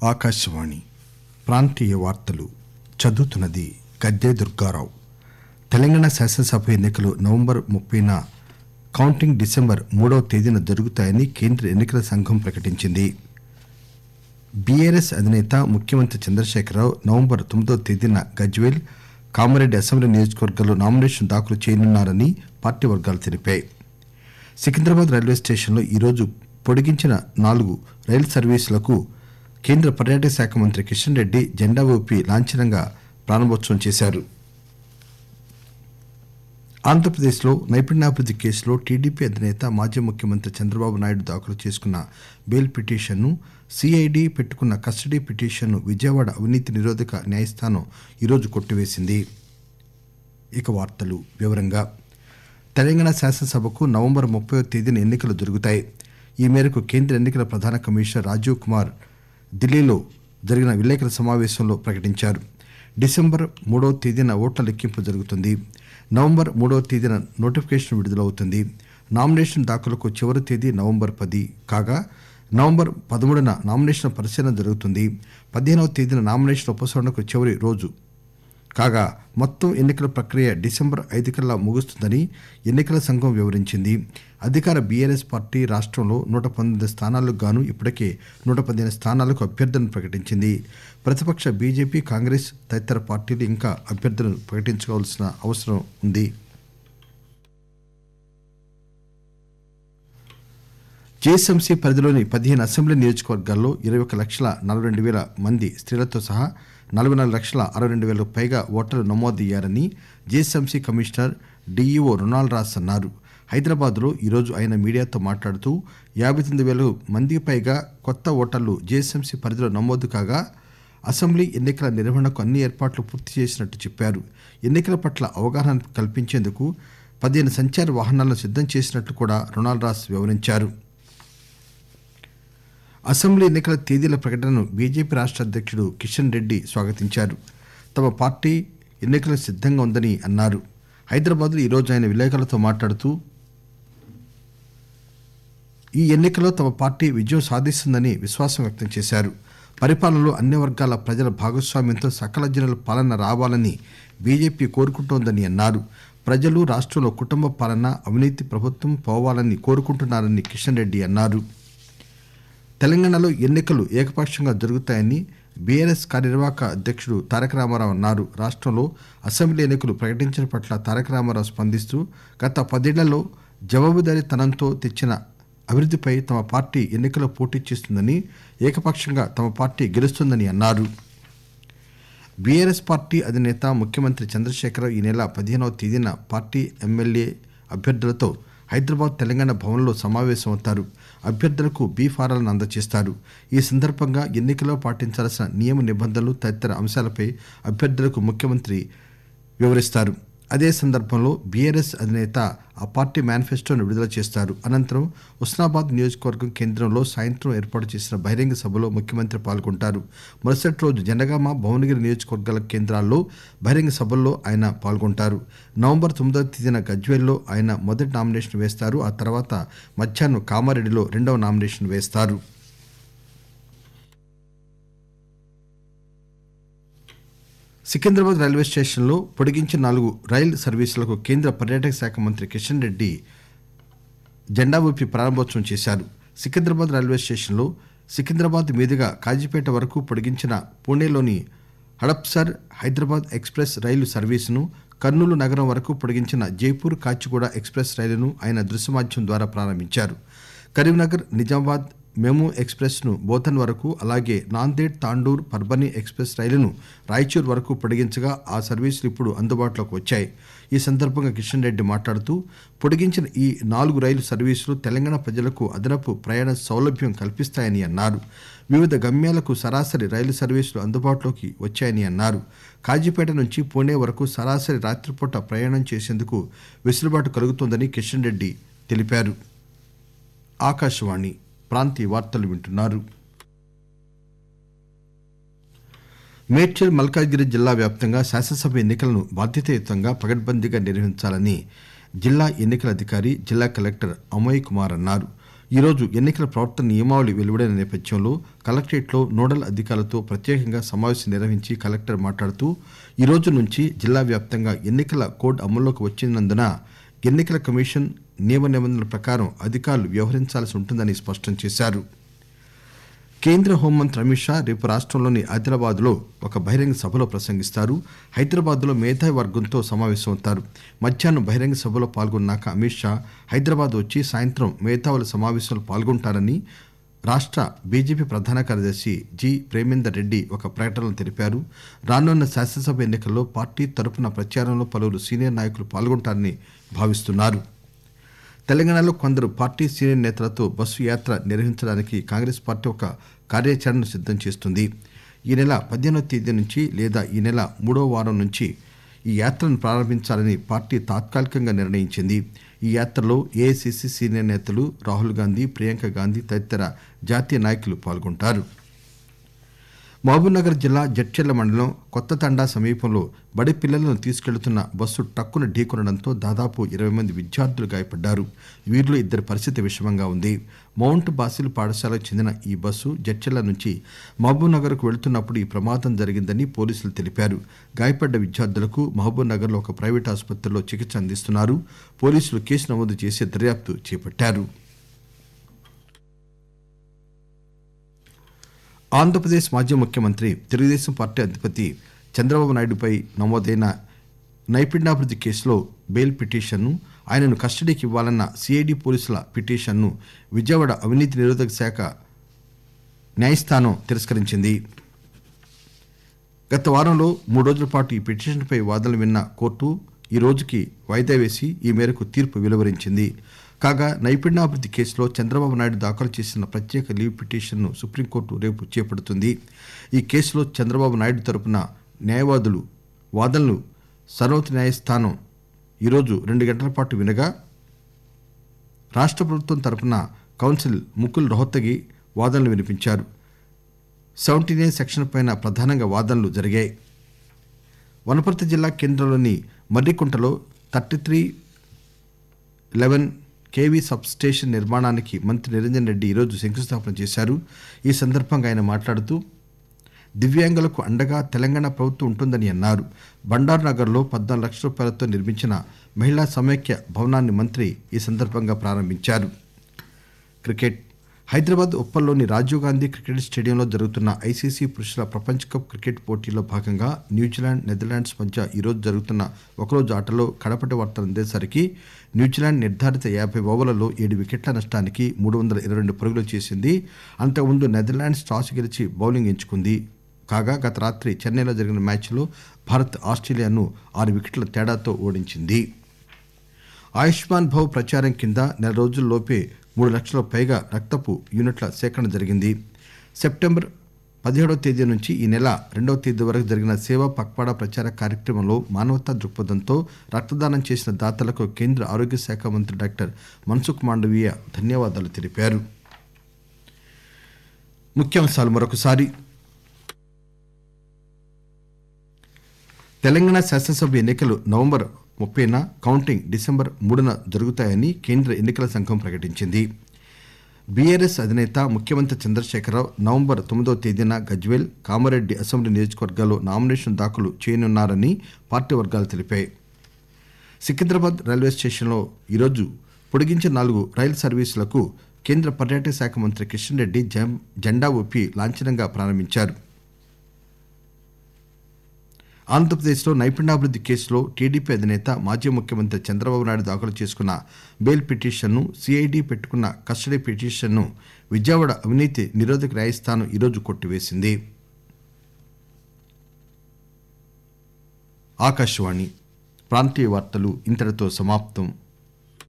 ఆకాశవాణి ప్రాంతీయ వార్తలు చదువుతున్నది గద్దె దుర్గారావు తెలంగాణ శాసనసభ ఎన్నికలు నవంబర్ ముప్పైన కౌంటింగ్ డిసెంబర్ మూడవ తేదీన జరుగుతాయని కేంద్ర ఎన్నికల సంఘం ప్రకటించింది బీఆర్ఎస్ అధినేత ముఖ్యమంత్రి చంద్రశేఖరరావు నవంబర్ తొమ్మిదవ తేదీన గజ్వేల్ కామారెడ్డి అసెంబ్లీ నియోజకవర్గాల్లో నామినేషన్ దాఖలు చేయనున్నారని పార్టీ వర్గాలు తెలిపాయి సికింద్రాబాద్ రైల్వే స్టేషన్లో ఈరోజు పొడిగించిన నాలుగు రైలు సర్వీసులకు కేంద్ర పర్యాటక శాఖ మంత్రి కిషన్ రెడ్డి జెండా ఊపి లాంఛనంగా ప్రారంభోత్సవం చేశారు ఆంధ్రప్రదేశ్లో నైపుణ్యాభివృద్ది కేసులో టీడీపీ అధినేత మాజీ ముఖ్యమంత్రి చంద్రబాబు నాయుడు దాఖలు చేసుకున్న బెయిల్ పిటిషన్ను సిఐడి పెట్టుకున్న కస్టడీ పిటిషన్ను విజయవాడ అవినీతి నిరోధక న్యాయస్థానం ఈరోజు కొట్టివేసింది ఇక వార్తలు వివరంగా తెలంగాణ శాసనసభకు నవంబర్ ముప్పై తేదీన ఎన్నికలు జరుగుతాయి ఈ మేరకు కేంద్ర ఎన్నికల ప్రధాన కమిషనర్ రాజీవ్ కుమార్ ఢిల్లీలో జరిగిన విలేకరుల సమావేశంలో ప్రకటించారు డిసెంబర్ మూడవ తేదీన ఓట్ల లెక్కింపు జరుగుతుంది నవంబర్ మూడవ తేదీన నోటిఫికేషన్ విడుదలవుతుంది నామినేషన్ దాఖలుకు చివరి తేదీ నవంబర్ పది కాగా నవంబర్ పదమూడున నామినేషన్ పరిశీలన జరుగుతుంది పదిహేనవ తేదీన నామినేషన్ ఉపసంహరణకు చివరి రోజు కాగా మొత్తం ఎన్నికల ప్రక్రియ డిసెంబర్ ఐదు కల్లా ముగుస్తుందని ఎన్నికల సంఘం వివరించింది అధికార బీఆర్ఎస్ పార్టీ రాష్ట్రంలో నూట పంతొమ్మిది స్థానాలకు గాను ఇప్పటికే నూట పదిహేను స్థానాలకు అభ్యర్థులను ప్రకటించింది ప్రతిపక్ష బీజేపీ కాంగ్రెస్ తదితర పార్టీలు ఇంకా అభ్యర్థులను ప్రకటించుకోవాల్సిన అవసరం ఉంది జేఎస్ఎంసీ పరిధిలోని పదిహేను అసెంబ్లీ నియోజకవర్గాల్లో ఇరవై ఒక లక్షల నలభై రెండు వేల మంది స్త్రీలతో సహా నలభై నాలుగు లక్షల అరవై రెండు వేలకు పైగా ఓటర్లు నమోదయ్యారని JSMC commissioner DEO Ronald Ross అన్నారు హైదరాబాద్లో ఈరోజు ఆయన మీడియాతో మాట్లాడుతూ యాభై తొమ్మిది వేల మందికి పైగా కొత్త ఓటర్లు జేఎస్ఎంసీ పరిధిలో నమోదు కాగా అసెంబ్లీ ఎన్నికల నిర్వహణకు అన్ని ఏర్పాట్లు పూర్తి చేసినట్టు చెప్పారు ఎన్నికల పట్ల అవగాహన కల్పించేందుకు పదిహేను సంచార వాహనాలను సిద్దం చేసినట్లు కూడా రొనాల్డ్ రాస్ వివరించారు అసెంబ్లీ ఎన్నికల తేదీల ప్రకటనను బీజేపీ రాష్ట్ర అధ్యక్షుడు కిషన్ రెడ్డి స్వాగతించారు తమ పార్టీ ఎన్నికలకు సిద్దంగా ఉందని అన్నారు హైదరాబాద్లో ఈరోజు ఆయన విలేకరులతో మాట్లాడుతూ ఈ ఎన్నికలో తమ పార్టీ విజయం సాధిస్తుందని విశ్వాసం వ్యక్తం చేశారు పరిపాలనలో అన్ని వర్గాల ప్రజల భాగస్వామ్యంతో సకల జనుల పాలన రావాలని బీజేపీ కోరుకుంటోందని అన్నారు ప్రజలు రాష్ట్రంలో కుటుంబ పాలన అవినీతి ప్రభుత్వం పోవాలని కోరుకుంటున్నారని కిషన్ రెడ్డి అన్నారు తెలంగాణలో ఎన్నికలు ఏకపక్షంగా జరుగుతాయని బీఆర్ఎస్ కార్యనిర్వాహక అధ్యక్షుడు తారక రామారావు అన్నారు రాష్ట్రంలో అసెంబ్లీ ఎన్నికలు ప్రకటించిన పట్ల తారక రామారావు స్పందిస్తూ గత పదేళ్లలో జవాబుదారీతనంతో తెచ్చిన అభివృద్దిపై తమ పార్టీ ఎన్నికల్లో పోటీ చేస్తుందని ఏకపక్షంగా తమ పార్టీ గెలుస్తుందని అన్నారు బీఆర్ఎస్ పార్టీ అధినేత ముఖ్యమంత్రి చంద్రశేఖరరావు ఈ నెల పదిహేనవ తేదీన పార్టీ ఎమ్మెల్యే అభ్యర్థులతో హైదరాబాద్ తెలంగాణ భవన్లో సమావేశమవుతారు అభ్యర్థులకు బీ ఫారాలను అందజేస్తారు ఈ సందర్భంగా ఎన్నికల్లో పాటించాల్సిన నియమ నిబంధనలు తదితర అంశాలపై అభ్యర్థులకు ముఖ్యమంత్రి వివరిస్తారు అదే సందర్భంలో బీఆర్ఎస్ అధినేత ఆ పార్టీ మేనిఫెస్టోను విడుదల చేస్తారు అనంతరం ఉస్నాబాద్ నియోజకవర్గం కేంద్రంలో సాయంత్రం ఏర్పాటు చేసిన బహిరంగ సభలో ముఖ్యమంత్రి పాల్గొంటారు మరుసటి రోజు జనగామ భువనగిరి నియోజకవర్గాల కేంద్రాల్లో బహిరంగ సభల్లో ఆయన పాల్గొంటారు నవంబర్ తొమ్మిదవ తేదీన గజ్వేల్లో ఆయన మొదటి నామినేషన్ వేస్తారు ఆ తర్వాత మధ్యాహ్నం కామారెడ్డిలో రెండవ నామినేషన్ వేస్తారు సికింద్రాబాద్ రైల్వే స్టేషన్లో పొడిగించిన నాలుగు రైలు సర్వీసులకు కేంద్ర పర్యాటక శాఖ మంత్రి కిషన్ రెడ్డి జెండా ఊపి ప్రారంభోత్సవం చేశారు సికింద్రాబాద్ రైల్వే స్టేషన్లో సికింద్రాబాద్ మీదుగా కాజీపేట వరకు పొడిగించిన పూణేలోని హడప్సర్ హైదరాబాద్ ఎక్స్ప్రెస్ రైలు సర్వీసును కర్నూలు నగరం వరకు పొడిగించిన జైపూర్ కాచిగూడ ఎక్స్ప్రెస్ రైలును ఆయన దృశ్యమాధ్యం ద్వారా ప్రారంభించారు కరీంనగర్ నిజామాబాద్ మెము ఎక్స్ప్రెస్ ను బోధన్ వరకు అలాగే నాందేడ్ తాండూర్ పర్బనీ ఎక్స్ప్రెస్ రైలును రాయచూర్ వరకు పొడిగించగా ఆ సర్వీసులు ఇప్పుడు అందుబాటులోకి వచ్చాయి ఈ సందర్భంగా కిషన్ రెడ్డి మాట్లాడుతూ పొడిగించిన ఈ నాలుగు రైలు సర్వీసులు తెలంగాణ ప్రజలకు అదనపు ప్రయాణ సౌలభ్యం కల్పిస్తాయని అన్నారు వివిధ గమ్యాలకు సరాసరి రైలు సర్వీసులు అందుబాటులోకి వచ్చాయని అన్నారు కాజీపేట నుంచి పూణే వరకు సరాసరి రాత్రిపూట ప్రయాణం చేసేందుకు వెసులుబాటు కలుగుతోందని కిషన్ రెడ్డి తెలిపారు ఆకాశవాణి ప్రాంతీయ వార్తలు వింటున్నారు మేడ్చల్ మల్కాజ్గిరి జిల్లా వ్యాప్తంగా శాసనసభ ఎన్నికలను బాధ్యతాయుతంగా పగడ్బందీగా నిర్వహించాలని జిల్లా ఎన్నికల అధికారి జిల్లా కలెక్టర్ అమోయ్ కుమార్ అన్నారు ఈరోజు ఎన్నికల ప్రవర్తన నియమావళి వెలువడిన నేపథ్యంలో కలెక్టరేట్లో నోడల్ అధికారులతో ప్రత్యేకంగా సమావేశం నిర్వహించి కలెక్టర్ మాట్లాడుతూ ఈ రోజు నుంచి జిల్లా వ్యాప్తంగా ఎన్నికల కోడ్ అమల్లోకి వచ్చినందున ఎన్నికల కమిషన్ నియమ నిబంధనల ప్రకారం అధికారులు వ్యవహరించాల్సి ఉంటుందని స్పష్టం చేశారు కేంద్ర హోంమంత్రి అమిత్ షా రేపు రాష్టంలోని ఆదిలాబాద్ లో ఒక బహిరంగ సభలో ప్రసంగిస్తారు హైదరాబాద్ లో మేధావి వర్గంతో సమావేశమవుతారు మధ్యాహ్నం బహిరంగ సభలో పాల్గొన్నాక అమిత్ షా హైదరాబాద్ వచ్చి సాయంత్రం మేధావుల సమావేశంలో పాల్గొంటారని రాష్ట బీజేపీ ప్రధాన కార్యదర్శి జి ప్రేమేందర్ రెడ్డి ఒక ప్రకటనలో తెలిపారు రానున్న శాసనసభ ఎన్నికల్లో పార్టీ తరపున ప్రచారంలో పలువురు సీనియర్ నాయకులు పాల్గొంటారని భావిస్తున్నారు తెలంగాణలో కొందరు పార్టీ సీనియర్ నేతలతో బస్సు యాత్ర నిర్వహించడానికి కాంగ్రెస్ పార్టీ ఒక కార్యాచరణను సిద్దం చేస్తుంది ఈ నెల పదిహేనవ తేదీ నుంచి లేదా ఈ నెల మూడవ వారం నుంచి ఈ యాత్రను ప్రారంభించాలని పార్టీ తాత్కాలికంగా నిర్ణయించింది ఈ యాత్రలో ఏఐసిసి సీనియర్ నేతలు రాహుల్ గాంధీ ప్రియాంక గాంధీ తదితర జాతీయ నాయకులు పాల్గొంటారు మహబూబ్నగర్ జిల్లా జడ్చెర్ల మండలం కొత్త తండా సమీపంలో బడి పిల్లలను తీసుకెళ్తున్న బస్సు టక్కున ఢీకొనడంతో దాదాపు ఇరవై మంది విద్యార్థులు గాయపడ్డారు వీరిలో ఇద్దరి పరిస్థితి విషమంగా ఉంది మౌంట్ బాసిల్ పాఠశాలకు చెందిన ఈ బస్సు జడ్చెర్ల నుంచి మహబూబ్నగర్ కు వెళ్తున్నప్పుడు ఈ ప్రమాదం జరిగిందని పోలీసులు తెలిపారు గాయపడ్డ విద్యార్థులకు మహబూబ్నగర్ లో ఒక ప్రైవేట్ ఆసుపత్రిలో చికిత్స అందిస్తున్నారు పోలీసులు కేసు నమోదు చేసి దర్యాప్తు చేపట్టారు ఆంధ్రప్రదేశ్ మాజీ ముఖ్యమంత్రి తెలుగుదేశం పార్టీ అధిపతి చంద్రబాబు నాయుడుపై నమోదైన నైపుణ్యాభివృద్ది కేసులో బెయిల్ పిటిషన్ను ఆయనను కస్టడీకి ఇవ్వాలన్న సిఐడి పోలీసుల పిటిషన్ను విజయవాడ అవినీతి నిరోధక శాఖ న్యాయస్థానం తిరస్కరించింది గత వారంలో మూడు రోజుల పాటు ఈ పిటిషన్పై వాదనలు విన్న కోర్టు ఈ రోజుకి వాయిదా వేసి ఈ మేరకు తీర్పు వెలువరించింది కాగా నైపుణ్యాభివృద్ది కేసులో చంద్రబాబు నాయుడు దాఖలు చేసిన ప్రత్యేక లీవ్ పిటిషన్ను సుప్రీంకోర్టు రేపు చేపడుతుంది ఈ కేసులో చంద్రబాబు నాయుడు తరపున న్యాయవాదులు వాదనలు సర్వోన్నత న్యాయస్థానం ఈరోజు రెండు గంటల పాటు వినగా రాష్ట్ర ప్రభుత్వం తరపున కౌన్సిల్ ముకుల్ రోహత్తగి వాదనలు వినిపించారు సెవెంటీ నైన్ సెక్షన్ పైన ప్రధానంగా వాదనలు జరిగాయి వనపర్తి జిల్లా కేంద్రంలోని మర్రికుంటలో thirty three eleven KV substation నిర్మాణానికి మంత్రి నిరంజన్ రెడ్డి ఈరోజు శంకుస్థాపన చేశారు ఈ సందర్భంగా ఆయన మాట్లాడుతూ దివ్యాంగులకు అండగా తెలంగాణ ప్రభుత్వం ఉంటుందని అన్నారు బండారు నగర్లో పద్నాలుగు లక్షల రూపాయలతో నిర్మించిన మహిళా సమైక్య భవనాన్ని మంత్రి ఈ సందర్భంగా ప్రారంభించారు క్రికెట్ హైదరాబాద్ ఉప్పల్లోని రాజీవ్ గాంధీ క్రికెట్ స్టేడియంలో జరుగుతున్న ఐసీసీ పురుషుల ప్రపంచ కప్ క్రికెట్ పోటీలో భాగంగా న్యూజిలాండ్ నెదర్లాండ్స్ మధ్య ఈరోజు జరుగుతున్న ఒకరోజు ఆటలో కడపటి వార్తలు అందేసరికి న్యూజిలాండ్ నిర్ధారిత యాభై ఓవర్లలో ఏడు వికెట్ల నష్టానికి మూడు వందల ఇరవై రెండు పరుగులు చేసింది అంతకుముందు నెదర్లాండ్స్ టాస్ గెలిచి బౌలింగ్ ఎంచుకుంది కాగా గత రాత్రి చెన్నైలో జరిగిన మ్యాచ్లో భారత్ ఆస్ట్రేలియాను ఆరు వికెట్ల తేడాతో ఓడించింది ఆయుష్మాన్ భవ్ ప్రచారం కింద నెల రోజుల్లోపే మూడు లక్షల పైగా రక్తపు యూనిట్ల సేకరణ జరిగింది సెప్టెంబర్ పదిహేడవ తేదీ నుంచి ఈ నెల రెండవ తేదీ వరకు జరిగిన సేవా పక్వాడా ప్రచార కార్యక్రమంలో మానవతా దృక్పథంతో రక్తదానం చేసిన దాతలకు కేంద్ర ఆరోగ్య శాఖ మంత్రి డాక్టర్ మన్సుఖ్ మాండవీయ ధన్యవాదాలు తెలిపారు ముఖ్యాంశాలు మరొకసారి తెలంగాణ శాసనసభ ఎన్నికలు నవంబర్ ముప్పైన కౌంటింగ్ డిసెంబర్ మూడున జరుగుతాయని కేంద్ర ఎన్నికల సంఘం ప్రకటించింది బీఆర్ఎస్ అధినేత ముఖ్యమంత్రి చంద్రశేఖరరావు నవంబర్ తొమ్మిదవ తేదీన గజ్వేల్ కామారెడ్డి అసెంబ్లీ నియోజకవర్గాల్లో నామినేషన్ దాఖలు చేయనున్నారని పార్టీ వర్గాలు తెలిపాయి సికింద్రాబాద్ రైల్వే స్టేషన్లో ఈరోజు పొడిగించిన నాలుగు రైలు సర్వీసులకు కేంద్ర పర్యాటక శాఖ మంత్రి కిషన్ రెడ్డి జం- జెండా ఊపి లాంఛనంగా ప్రారంభించారు ఆంధ్రప్రదేశ్లో నైపుణ్యాభివృద్ది కేసులో టీడీపీ అధినేత మాజీ ముఖ్యమంత్రి చంద్రబాబు నాయుడు దాఖలు చేసుకున్న బెయిల్ పిటిషన్ను సిఐడి పెట్టుకున్న కస్టడీ పిటిషన్ను విజయవాడ అవినీతి నిరోధక న్యాయస్థానం ఈరోజు కొట్టివేసింది ఆకాశవాణి ప్రాంతీయ వార్తలు ఇంతటితో సమాప్తం